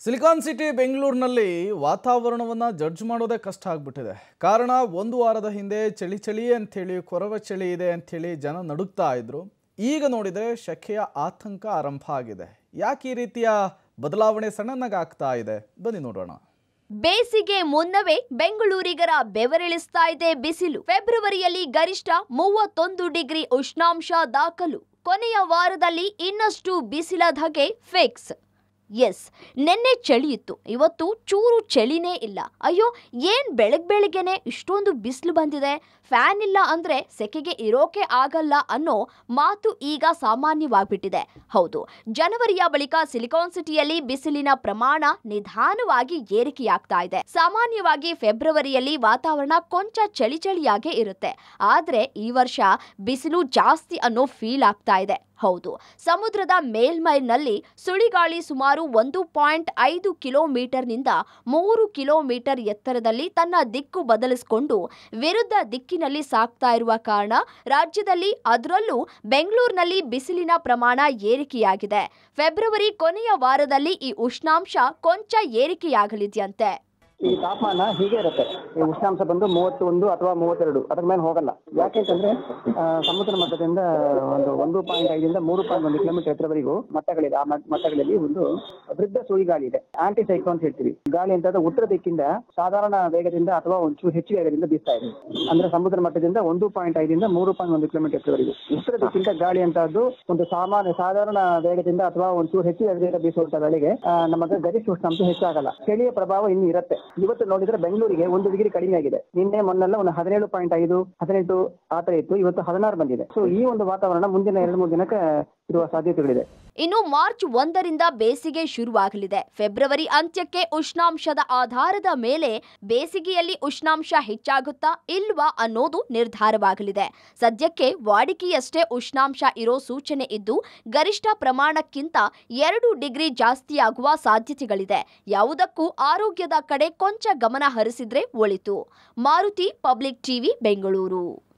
silicon city ಬೆಂಗಳೂರಿನಲ್ಲಿ ವಾತಾವರಣವನ್ನು judge ಮಾಡೋದೇ ಕಷ್ಟ ಆಗ್ಬಿಟ್ಟಿದೆ ಕಾರಣ ಒಂದು ವಾರದ ಹಿಂದೆ ಚಳಿ ಚಳಿ ಅಂಥೇಳಿ ಕೊರವ ಚಳಿ ಇದೆ ಅಂಥೇಳಿ ಜನ ನಡುಗ್ತಾ ಇದ್ರು ಈಗ ನೋಡಿದರೆ ಶೆಕೆಯ ಆತಂಕ ಆರಂಭ ಆಗಿದೆ ಯಾಕೆ ಈ ರೀತಿಯ ಬದಲಾವಣೆ ಸಣ್ಣನಾಗಿ ಆಗ್ತಾ ಇದೆ ಬನ್ನಿ ನೋಡೋಣ ಬೇಸಿಗೆ ಮುನ್ನವೇ ಬೆಂಗಳೂರಿಗರ ಬೆವರಿಳಿಸ್ತಾ ಇದೆ ಬಿಸಿಲು ಫೆಬ್ರವರಿಯಲ್ಲಿ ಗರಿಷ್ಠ ಮೂವತ್ತೊಂದು ಡಿಗ್ರಿ ಉಷ್ಣಾಂಶ ದಾಖಲು ಕೊನೆಯ ವಾರದಲ್ಲಿ ಇನ್ನಷ್ಟು ಬಿಸಿಲ ಧಗೆ ಫಿಕ್ಸ್ ಎಸ್ ನಿನ್ನೆ ಚಳಿ ಇತ್ತು ಇವತ್ತು ಚೂರು ಚಳಿನೇ ಇಲ್ಲ ಅಯ್ಯೋ ಏನ್ ಬೆಳಗ್ ಬೆಳಿಗ್ಗೆನೆ ಇಷ್ಟೊಂದು ಬಿಸಿಲು ಬಂದಿದೆ ಫ್ಯಾನ್ ಇಲ್ಲ ಅಂದ್ರೆ ಸೆಕೆಗೆ ಇರೋಕೆ ಆಗಲ್ಲ ಅನ್ನೋ ಮಾತು ಈಗ ಸಾಮಾನ್ಯವಾಗ್ಬಿಟ್ಟಿದೆ ಹೌದು ಜನವರಿಯ ಬಳಿಕ ಸಿಲಿಕಾನ್ ಸಿಟಿಯಲ್ಲಿ ಬಿಸಿಲಿನ ಪ್ರಮಾಣ ನಿಧಾನವಾಗಿ ಏರಿಕೆಯಾಗ್ತಾ ಇದೆ ಸಾಮಾನ್ಯವಾಗಿ ಫೆಬ್ರವರಿಯಲ್ಲಿ ವಾತಾವರಣ ಕೊಂಚ ಚಳಿ ಚಳಿಯಾಗೇ ಇರುತ್ತೆ ಆದ್ರೆ ಈ ವರ್ಷ ಬಿಸಿಲು ಜಾಸ್ತಿ ಅನ್ನೋ ಫೀಲ್ ಆಗ್ತಾ ಇದೆ ಹೌದು ಸಮುದ್ರದ ಮೇಲ್ಮೈನಲ್ಲಿ ಸುಳಿಗಾಳಿ ಸುಮಾರು ಒಂದು ಪಾಯಿಂಟ್ ಐದು ಕಿಲೋಮೀಟರ್ನಿಂದ ಮೂರು ಕಿಲೋಮೀಟರ್ ಎತ್ತರದಲ್ಲಿ ತನ್ನ ದಿಕ್ಕು ಬದಲಿಸಿಕೊಂಡು ವಿರುದ್ಧ ದಿಕ್ಕಿನಲ್ಲಿ ಸಾಗ್ತಾ ಇರುವ ಕಾರಣ ರಾಜ್ಯದಲ್ಲಿ ಅದರಲ್ಲೂ ಬೆಂಗಳೂರಿನಲ್ಲಿ ಬಿಸಿಲಿನ ಪ್ರಮಾಣ ಏರಿಕೆಯಾಗಿದೆ ಫೆಬ್ರವರಿ ಕೊನೆಯ ವಾರದಲ್ಲಿ ಈ ಉಷ್ಣಾಂಶ ಕೊಂಚ ಏರಿಕೆಯಾಗಲಿದೆಯಂತೆ ಈ ತಾಪಮಾನ ಹೀಗೆ ಇರುತ್ತೆ ಈ ಉಷ್ಣಾಂಶ ಬಂದು ಮೂವತ್ತೊಂದು ಅಥವಾ ಮೂವತ್ತೆರಡು ಅದ್ರ ಮೇಲೆ ಹೋಗಲ್ಲ ಯಾಕೆಂತಂದ್ರೆ ಆ, ಸಮುದ್ರ ಮಟ್ಟದಿಂದ ಒಂದು ಒಂದು ಪಾಯಿಂಟ್ ಐದರಿಂದ ಮೂರು ಪಾಯಿಂಟ್ ಒಂದು ಕಿಲೋಮೀಟರ್ ಎತ್ತರವರೆಗೂ ಮಟ್ಟಗಳಿದೆ ಆ ಮಟ್- ಮಟ್ಟಗಳಲ್ಲಿ ಒಂದು ವೃದ್ಧ ಸುಳಿಗಾಳಿ ಇದೆ ಆಂಟಿ ಸೈಕ್ಲೋನ್ ಅಂತ ಹೇಳ್ತೀವಿ ಗಾಳಿ ಅಂತಂದ್ರೆ ಉತ್ತರ ದಿಕ್ಕಿಂದ ಸಾಧಾರಣ ವೇಗದಿಂದ ಅಥವಾ ಒಂಚೂರು ಹೆಚ್ಚು ವೇಗದಿಂದ ಬೀಸ್ತಾ ಇದೆ ಅಂದ್ರೆ ಸಮುದ್ರ ಮಟ್ಟದಿಂದ ಒಂದು ಪಾಯಿಂಟ್ ಐದರಿಂದ ಮೂರು ಪಾಯಿಂಟ್ ಒಂದು ಕಿಲೋಮೀಟರ್ ಎತ್ತರವರೆಗೂ ಉತ್ತರ ದಿಕ್ಕಿಂದ ಗಾಳಿ ಅಂತದ್ದು ಒಂದು ಸಾಮಾನ್ಯ ಸಾಧಾರಣ ವೇಗದಿಂದ ಅಥವಾ ಒಂಚೂರು ಹೆಚ್ಚು ವೇಗದಿಂದ ಬೀಸುವಂತ ಗಾಳಿಗೆ ಆ, ನಮಗೆ ಗರಿಷ್ಠ ಉಷ್ಣಾಂಶ ಹೆಚ್ಚಾಗಲ್ಲ ಚಳಿಯ ಪ್ರಭಾವ ಇನ್ನು ಇರುತ್ತೆ ಇವತ್ತು ನೋಡಿದ್ರೆ ಬೆಂಗಳೂರಿಗೆ ಒಂದು ಡಿಗ್ರಿ ಕಡಿಮೆ ಆಗಿದೆ ನಿನ್ನೆ ಮೊನ್ನೆಲ್ಲ ಒಂದು ಹದಿನೇಳು ಪಾಯಿಂಟ್ ಐದು ಹದಿನೆಂಟು ಆ ತರ ಇತ್ತು ಇವತ್ತು ಹದಿನಾರು ಬಂದಿದೆ ಸೊ ಈ ಒಂದು ವಾತಾವರಣ ಮುಂದಿನ ಎರಡು ಮೂರು ದಿನಕ್ಕೆ ಇರುವ ಸಾಧ್ಯತೆಗಳಿದೆ ಇನ್ನು ಮಾರ್ಚ್ ಒಂದರಿಂದ ಬೇಸಿಗೆ ಶುರುವಾಗಲಿದೆ ಫೆಬ್ರವರಿ ಅಂತ್ಯಕ್ಕೆ ಉಷ್ಣಾಂಶದ ಆಧಾರದ ಮೇಲೆ ಬೇಸಿಗೆಯಲ್ಲಿ ಉಷ್ಣಾಂಶ ಹೆಚ್ಚಾಗುತ್ತಾ ಇಲ್ವಾ ಅನ್ನೋದು ನಿರ್ಧಾರವಾಗಲಿದೆ ಸದ್ಯಕ್ಕೆ ವಾಡಿಕೆಯಷ್ಟೇ ಉಷ್ಣಾಂಶ ಇರೋ ಸೂಚನೆ ಇದ್ದು ಗರಿಷ್ಠ ಪ್ರಮಾಣಕ್ಕಿಂತ ಎರಡು ಡಿಗ್ರಿ ಜಾಸ್ತಿಯಾಗುವ ಸಾಧ್ಯತೆಗಳಿದೆ ಯಾವುದಕ್ಕೂ ಆರೋಗ್ಯದ ಕಡೆ ಕೊಂಚ ಗಮನ ಹರಿಸಿದ್ರೆ ಒಳಿತು ಮಾರುತಿ ಪಬ್ಲಿಕ್ ಟಿವಿ ಬೆಂಗಳೂರು